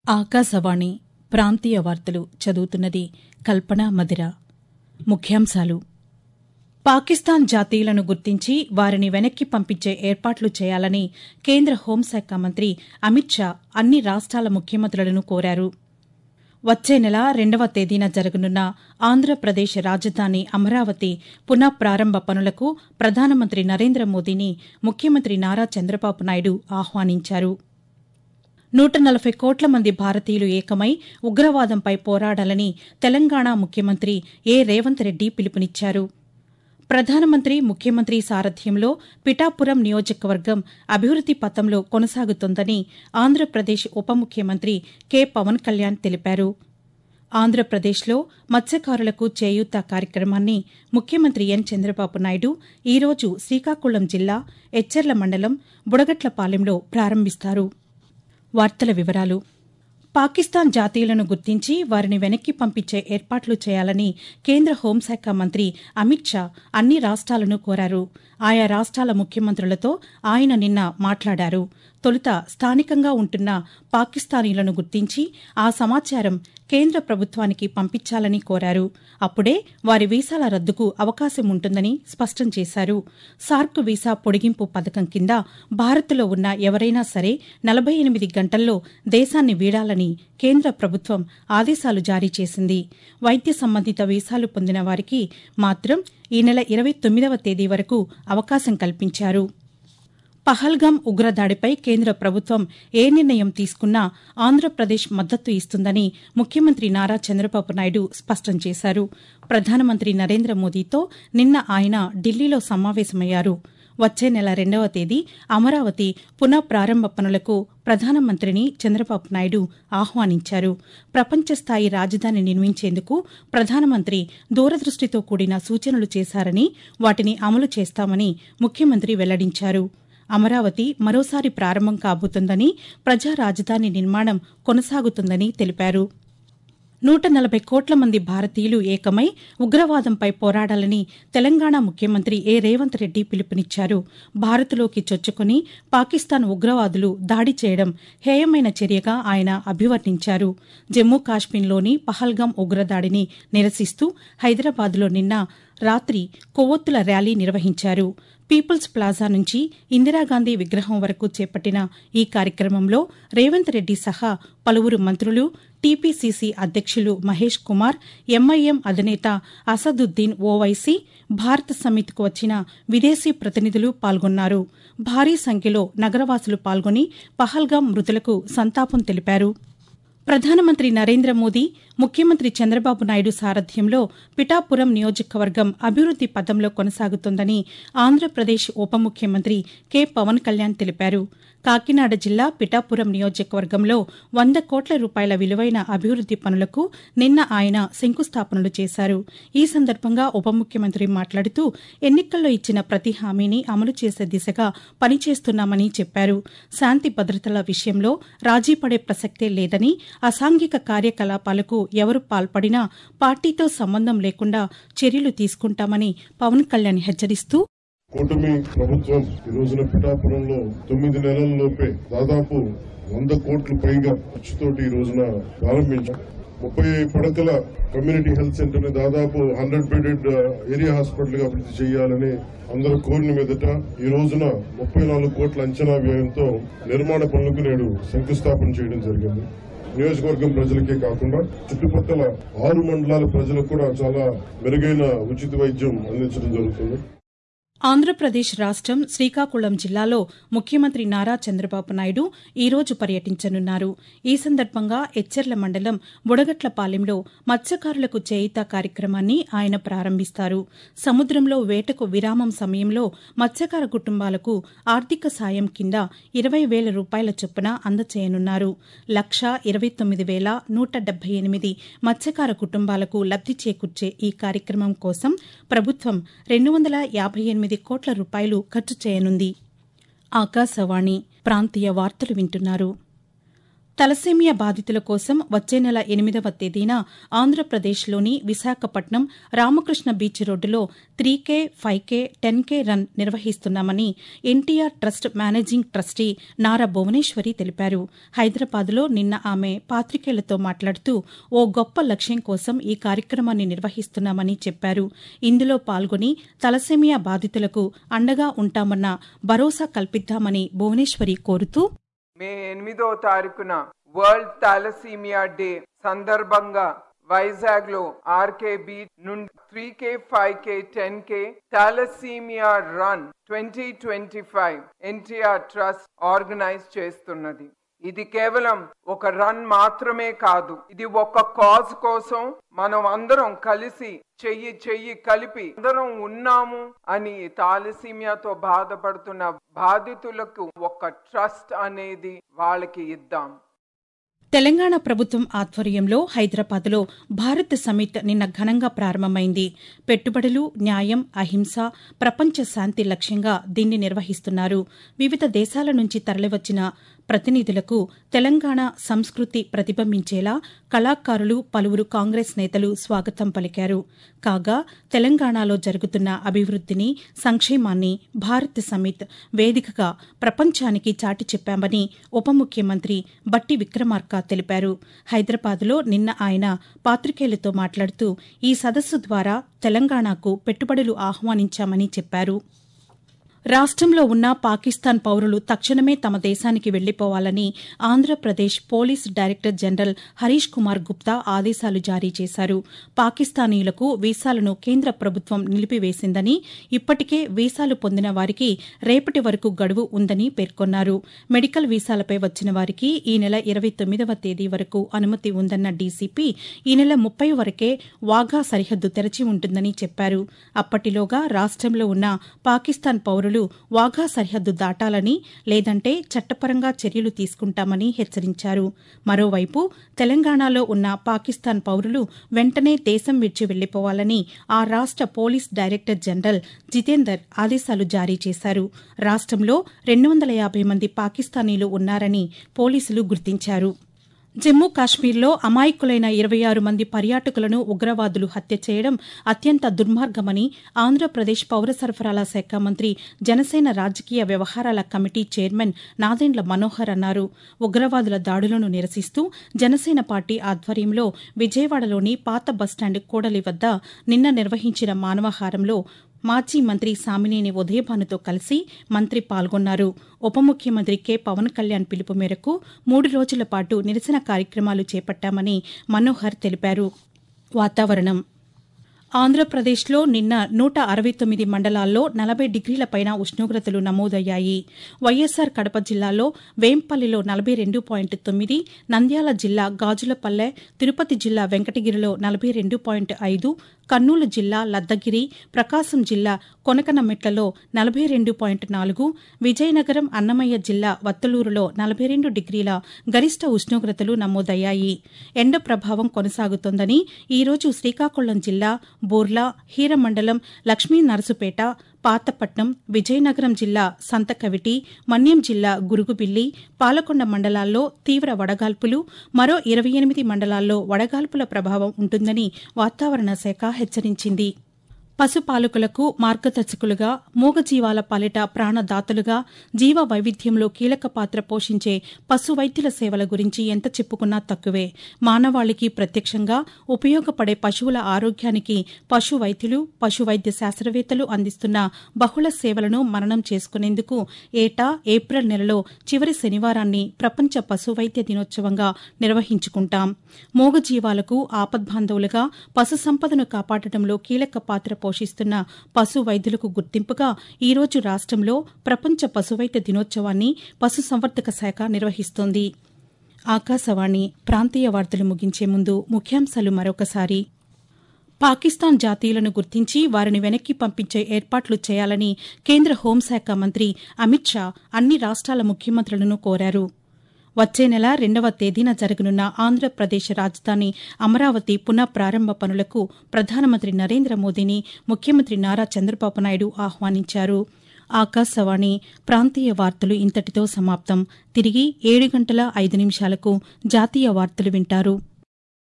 ఆకాశవాణి ప్రాంతీయ వార్తలు చదువుతున్నది కల్పన మదిర ముఖ్యాంశాలు పాకిస్తాన్ జాతీయులను గుర్తించి వారిని వెనక్కి పంపించే ఏర్పాట్లు చేయాలని కేంద్ర హోంశాఖ మంత్రి అమిత్ షా అన్ని రాష్ట్రాల ముఖ్యమంత్రులను కోరారు వచ్చే నెల రెండవ తేదీన జరగనున్న ఆంధ్రప్రదేశ్ రాజధాని అమరావతి పునః ప్రారంభ పనులకు ప్రధానమంత్రి నరేంద్ర మోదీని ముఖ్యమంత్రి నారా చంద్రబాబు నాయుడు ఆహ్వానించారు నూట నలభై కోట్ల మంది భారతీయులు ఏకమై ఉగ్రవాదంపై పోరాడాలని తెలంగాణ ముఖ్యమంత్రి ఏ రేవంత్ రెడ్డి పిలుపునిచ్చారు ప్రధానమంత్రి ముఖ్యమంత్రి సారథ్యంలో పిఠాపురం నియోజకవర్గం అభివృద్ది పథంలో కొనసాగుతోందని ఆంధ్రప్రదేశ్ ఉప ముఖ్యమంత్రి కె పవన్ కళ్యాణ్ తెలిపారు ఆంధ్రప్రదేశ్లో మత్స్యకారులకు చేయూత కార్యక్రమాన్ని ముఖ్యమంత్రి ఎన్ చంద్రబాబు నాయుడు ఈరోజు శ్రీకాకుళం జిల్లా ఎచ్చెర్ల మండలం బుడగట్లపాలెంలో ప్రారంభిస్తారు వార్తల వివరాలు పాకిస్తాన్ జాతీయులను గుర్తించి వారిని వెనక్కి పంపించే ఏర్పాట్లు చేయాలని కేంద్ర హోంశాఖ మంత్రి అమిత్ షా అన్ని రాష్ట్రాలను కోరారు ఆయా రాష్ట్రాల ముఖ్యమంత్రులతో ఆయన నిన్న మాట్లాడారు తొలుత స్థానికంగా ఉంటున్న పాకిస్తానీలను గుర్తించి ఆ సమాచారం కేంద్ర ప్రభుత్వానికి పంపించాలని కోరారు అప్పుడే వారి వీసాల రద్దుకు అవకాశం ఉంటుందని స్పష్టం చేశారు సార్క్ వీసా పొడిగింపు పథకం కింద భారత్లో ఉన్న ఎవరైనా సరే నలభై ఎనిమిది గంటల్లో దేశాన్ని వీడాలని కేంద్ర ప్రభుత్వం ఆదేశాలు జారీ చేసింది వైద్య సంబంధిత వీసాలు పొందిన వారికి మాత్రం ఈ నెల ఇరవై తొమ్మిదవ తేదీ వరకు అవకాశం కల్పించారు పహల్గాం ఉగ్రదాడిపై కేంద్ర ప్రభుత్వం ఏ నిర్ణయం తీసుకున్నా ఆంధ్రప్రదేశ్ మద్దతు ఇస్తుందని ముఖ్యమంత్రి నారా చంద్రబాబు నాయుడు స్పష్టం చేశారు ప్రధానమంత్రి నరేంద్ర మోదీతో నిన్న ఆయన ఢిల్లీలో సమావేశమయ్యారు వచ్చే నెల రెండవ తేదీ అమరావతి పునః ప్రారంభ పనులకు ప్రధానమంత్రిని చంద్రబాబు నాయుడు ఆహ్వానించారు ప్రపంచస్థాయి రాజధాని నిర్మించేందుకు ప్రధానమంత్రి దూరదృష్టితో కూడిన సూచనలు చేశారని వాటిని అమలు చేస్తామని ముఖ్యమంత్రి వెల్లడించారు అమరావతి మరోసారి ప్రారంభం కాబోతోందని ప్రజా రాజధాని నిర్మాణం కొనసాగుతుందని తెలిపారు నూట నలభై కోట్ల మంది భారతీయులు ఏకమై ఉగ్రవాదంపై పోరాడాలని తెలంగాణ ముఖ్యమంత్రి ఏ రేవంత్ రెడ్డి పిలుపునిచ్చారు భారత్లోకి చొచ్చుకుని పాకిస్తాన్ ఉగ్రవాదులు దాడి చేయడం హేయమైన చర్యగా ఆయన అభివర్ణించారు జమ్మూ కాశ్మీర్లోని పహల్గాం ఉగ్రదాడిని నిరసిస్తూ హైదరాబాద్లో నిన్న రాత్రి కొవ్వొత్తుల ర్యాలీ నిర్వహించారు పీపుల్స్ ప్లాజా నుంచి ఇందిరాగాంధీ విగ్రహం వరకు చేపట్టిన ఈ కార్యక్రమంలో రేవంత్ రెడ్డి సహా పలువురు మంత్రులు టీపీసీసీ అధ్యక్షులు మహేష్ కుమార్ ఎంఐఎం అధినేత అసదుద్దీన్ ఓవైసీ భారత సమితికి వచ్చిన విదేశీ ప్రతినిధులు పాల్గొన్నారు భారీ సంఖ్యలో నగరవాసులు పాల్గొని పహల్గాం మృతులకు సంతాపం తెలిపారు ప్రధానమంత్రి నరేంద్ర మోదీ ముఖ్యమంత్రి చంద్రబాబు నాయుడు సారథ్యంలో పిఠాపురం నియోజకవర్గం అభివృద్ది పథంలో కొనసాగుతోందని ఆంధ్రప్రదేశ్ ఉప ముఖ్యమంత్రి కె పవన్ కళ్యాణ్ తెలిపారు కాకినాడ జిల్లా పిఠాపురం నియోజకవర్గంలో వంద కోట్ల రూపాయల విలువైన అభివృద్ది పనులకు నిన్న ఆయన శంకుస్థాపనలు చేశారు ఈ సందర్భంగా ఉప ముఖ్యమంత్రి మాట్లాడుతూ ఎన్నికల్లో ఇచ్చిన ప్రతి హామీని అమలు చేసే దిశగా పనిచేస్తున్నామని చెప్పారు శాంతి భద్రతల విషయంలో రాజీ పడే ప్రసక్తే లేదని అసాంఘిక కార్యకలాపాలకు ఎవరు పాల్పడినా పార్టీతో సంబంధం లేకుండా చర్యలు తీసుకుంటామని పవన్ కళ్యాణ్ హెచ్చరిస్తూ కూటమి ప్రభుత్వం ఈ రోజున పిఠాపురంలో తొమ్మిది నెలల లోపే దాదాపు వంద కోట్ల పైగా ఖర్చుతోటి ఈ రోజున ప్రారంభించాం ముప్పై పడకల కమ్యూనిటీ హెల్త్ సెంటర్ ని దాదాపు హండ్రెడ్ బెడెడ్ ఏరియా హాస్పిటల్ గా అభివృద్ధి చేయాలని అందరూ కోరిన మీదట ఈ రోజున ముప్పై నాలుగు కోట్ల అంచనా వ్యయంతో నిర్మాణ పనులకు నేడు శంకుస్థాపన చేయడం జరిగింది నియోజకవర్గం ప్రజలకే కాకుండా చుట్టుపక్కల ఆరు మండలాల ప్రజలకు కూడా చాలా మెరుగైన ఉచిత వైద్యం అందించడం జరుగుతుంది ఆంధ్రప్రదేశ్ రాష్ట్రం శ్రీకాకుళం జిల్లాలో ముఖ్యమంత్రి నారా చంద్రబాబు నాయుడు ఈరోజు పర్యటించనున్నారు ఈ సందర్భంగా ఎచ్చెర్ల మండలం బుడగట్లపాలెంలో మత్స్యకారులకు చేయిత కార్యక్రమాన్ని ఆయన ప్రారంభిస్తారు సముద్రంలో వేటకు విరామం సమయంలో మత్స్యకార కుటుంబాలకు ఆర్థిక సాయం కింద ఇరవై వేల రూపాయల చొప్పున అందచేయనున్నారు లక్ష ఇరవై తొమ్మిది వేల నూట డెబ్బై ఎనిమిది మత్స్యకార కుటుంబాలకు లబ్ది చేకూర్చే ఈ కార్యక్రమం కోసం ప్రభుత్వం రెండు వందల యాభై ఎనిమిది కోట్ల రూపాయలు ఖర్చు చేయనుంది ఆకాశవాణి ప్రాంతీయ వార్తలు వింటున్నారు తలసేమియా బాధితుల కోసం వచ్చే నెల ఎనిమిదవ తేదీన ఆంధ్రప్రదేశ్లోని విశాఖపట్నం రామకృష్ణ బీచ్ రోడ్డులో three K five K ten K run నిర్వహిస్తున్నామని NTR trust managing trustee Nara Bhuvaneswari తెలిపారు హైదరాబాద్లో నిన్న ఆమె పాతికేయులతో మాట్లాడుతూ ఓ గొప్ప లక్ష్యం కోసం ఈ కార్యక్రమాన్ని నిర్వహిస్తున్నామని చెప్పారు ఇందులో పాల్గొని తలసేమియా బాధితులకు అండగా ఉంటామన్న భరోసా కల్పిద్దామని భువనేశ్వరి కోరుతూ మే ఎనిమిదో తారీఖున వరల్డ్ థాలసీమియా డే సందర్భంగా వైజాగ్ లో ఆర్కే బీచ్ నుండి three K five K ten K thalassaemia run twenty twenty five NTR trust organise చేస్తున్నది ఇది కేవలం ఒక రన్ మాత్రమే కాదు ఇది ఒక కాజ్ కోసం మనం అందరం కలిసి చెయ్యి చెయ్యి కలిపి అందరం ఉన్నాము అని తాలసీమియాతో బాధపడుతున్న బాధితులకు ఒక ట్రస్ట్ అనేది వాళ్ళకి ఇద్దాం తెలంగాణ ప్రభుత్వం ఆధ్వర్యంలో హైదరాబాద్లో భారత్ సమిట్ నిన్న ఘనంగా ప్రారంభమైంది పెట్టుబడులు న్యాయం అహింస ప్రపంచ శాంతి లక్ష్యంగా దీన్ని నిర్వహిస్తున్నారు వివిధ దేశాల నుంచి తరలివచ్చిన ప్రతినిధులకు తెలంగాణ సంస్కృతి ప్రతిబింబించేలా కళాకారులు పలువురు కాంగ్రెస్ నేతలు స్వాగతం పలికారు కాగా తెలంగాణలో జరుగుతున్న అభివృద్దిని సంక్షేమాన్ని భారత్ సమిట్ వేదికగా ప్రపంచానికి చాటి చెప్పామని ఉప ముఖ్యమంత్రి బట్టి విక్రమార్క తెలిపారు హైదరాబాద్లో నిన్న ఆయన పాతికేయులతో మాట్లాడుతూ ఈ సదస్సు ద్వారా తెలంగాణకు పెట్టుబడులు ఆహ్వానించామని చెప్పారు రాష్ట్రంలో ఉన్న పాకిస్తాన్ పౌరులు తక్షణమే తమ దేశానికి వెళ్లిపోవాలని Andhra Pradesh police director general Harish Kumar Gupta ఆదేశాలు జారీ చేశారు పాకిస్తానీయులకు వీసాలను కేంద్ర ప్రభుత్వం నిలిపివేసిందని ఇప్పటికే వీసాలు పొందిన వారికి రేపటి వరకు గడువు ఉందని పేర్కొన్నారు మెడికల్ వీసాలపై వచ్చిన వారికి ఈ నెల ఇరవై తొమ్మిదవ తేదీ వరకు అనుమతి ఉందన్న డీసీపీ ఈ నెల ముప్పై వరకే వాఘా సరిహద్దు తెరచి ఉంటుందని చెప్పారు అప్పటిలోగా రాష్ట్రంలో ఉన్న పాకిస్తాన్ పౌరులు వాఘా సరిహద్దు దాటాలని లేదంటే చట్టపరంగా చర్యలు తీసుకుంటామని హెచ్చరించారు మరోవైపు తెలంగాణలో ఉన్న పాకిస్తాన్ పౌరులు వెంటనే దేశం విడిచి వెళ్లిపోవాలని ఆ రాష్ట పోలీస్ డైరెక్టర్ జనరల్ జితేందర్ ఆదేశాలు జారీ చేశారు రాష్ట్రంలో రెండు వందల యాభై మంది పాకిస్తానీలు ఉన్నారని పోలీసులు గుర్తించారు జమ్మూ కాశ్మీర్లో అమాయకులైన ఇరవై ఆరు మంది పర్యాటకులను ఉగ్రవాదులు హత్య చేయడం అత్యంత దుర్మార్గమని ఆంధ్రప్రదేశ్ పౌర సరఫరాల శాఖ మంత్రి జనసేన రాజకీయ వ్యవహారాల కమిటీ చైర్మన్ నాదెండ్ల మనోహర్ అన్నారు ఉగ్రవాదుల దాడులను నిరసిస్తూ జనసేన పార్టీ ఆధ్వర్యంలో విజయవాడలోని పాత బస్టాండ్ కూడలి వద్ద నిన్న నిర్వహించిన మానవహారంలో మాజీ మంత్రి సామినేని ఉదయభానుతో కలిసి మంత్రి పాల్గొన్నారు ఉప ముఖ్యమంత్రి కె పవన్ కళ్యాణ్ పిలుపు మేరకు మూడు రోజుల పాటు నిరసన కార్యక్రమాలు చేపట్టామని మనోహర్ తెలిపారు వాతావరణం ఆంధ్రప్రదేశ్లో నిన్న నూట అరవై తొమ్మిది మండలాల్లో నలభై డిగ్రీల పైన ఉష్ణోగ్రతలు నమోదయ్యాయి వైఎస్సార్ కడప జిల్లాలో వేంపల్లిలో నలభై రెండు పాయింట్ తొమ్మిది నంద్యాల జిల్లా గాజులపల్లె తిరుపతి జిల్లా వెంకటగిరిలో నలభై రెండు పాయింట్ ఐదు కర్నూలు జిల్లా లద్దగిరి ప్రకాశం జిల్లా కొనకనమెట్లలో నలభై రెండు పాయింట్ నాలుగు విజయనగరం అన్నమయ్య జిల్లా వత్తలూరులో నలభై రెండు డిగ్రీల గరిష్ట ఉష్ణోగ్రతలు నమోదయ్యాయి ఎండ ప్రభావం కొనసాగుతోందని ఈరోజు శ్రీకాకుళం జిల్లా బోర్లా హీరమండలం లక్ష్మీ నరసుపేట పాతపట్నం విజయనగరం జిల్లా సంతకవిటి మన్యం జిల్లా గురుగుబిల్లి పాలకొండ మండలాల్లో తీవ్ర వడగాల్పులు మరో ఇరవై ఎనిమిది మండలాల్లో వడగాల్పుల ప్రభావం ఉంటుందని వాతావరణ శాఖ హెచ్చరించింది పశుపాలకులకు మార్గదర్శకులుగా మూగజీవాల పాలిట ప్రాణదాతలుగా జీవ వైవిధ్యంలో కీలక పాత్ర పోషించే పశు వైద్యుల సేవల గురించి ఎంత చెప్పుకున్నా తక్కువే మానవాళికి ప్రత్యక్షంగా ఉపయోగపడే పశువుల ఆరోగ్యానికి పశు వైద్యులు పశు వైద్య శాస్త్రవేత్తలు అందిస్తున్న బహుళ సేవలను మననం చేసుకునేందుకు ఏటా ఏప్రిల్ నెలలో చివరి శనివారాన్ని ప్రపంచ పశు వైద్య దినోత్సవంగా నిర్వహించుకుంటాం మూగజీవాలకు ఆపద్బాంధవులుగా పశు సంపదను కాపాడటంలో కీలక పాత్ర పోషిస్తున్న పశు వైద్యులకు గుర్తింపుగా ఈరోజు రాష్ట్రంలో ప్రపంచ పశువైద్య దినోత్సవాన్ని పశుసంవర్ధక శాఖ నిర్వహిస్తోంది ఆకాశవాణి ప్రాంతీయ వార్తలు ముగించే ముందు ముఖ్యాంశాలు మరొకసారి పాకిస్తాన్ జాతీయులను గుర్తించి వారిని వెనక్కి పంపించే ఏర్పాట్లు చేయాలని కేంద్ర హోంశాఖ మంత్రి అమిత్ షా అన్ని రాష్ట్రాల ముఖ్యమంత్రులను కోరారు వచ్చే నెల రెండవ తేదీన జరగనున్న ఆంధ్రప్రదేశ్ రాజధాని అమరావతి పునః ప్రారంభ పనులకు ప్రధానమంత్రి నరేంద్ర మోదీని ముఖ్యమంత్రి నారా చంద్రబాబు నాయుడు ఆహ్వానించారు ఆకాశవాణి ప్రాంతీయ వార్తలు ఇంతటితో సమాప్తం తిరిగి ఏడు గంటల ఐదు నిమిషాలకు జాతీయ వార్తలు వింటారు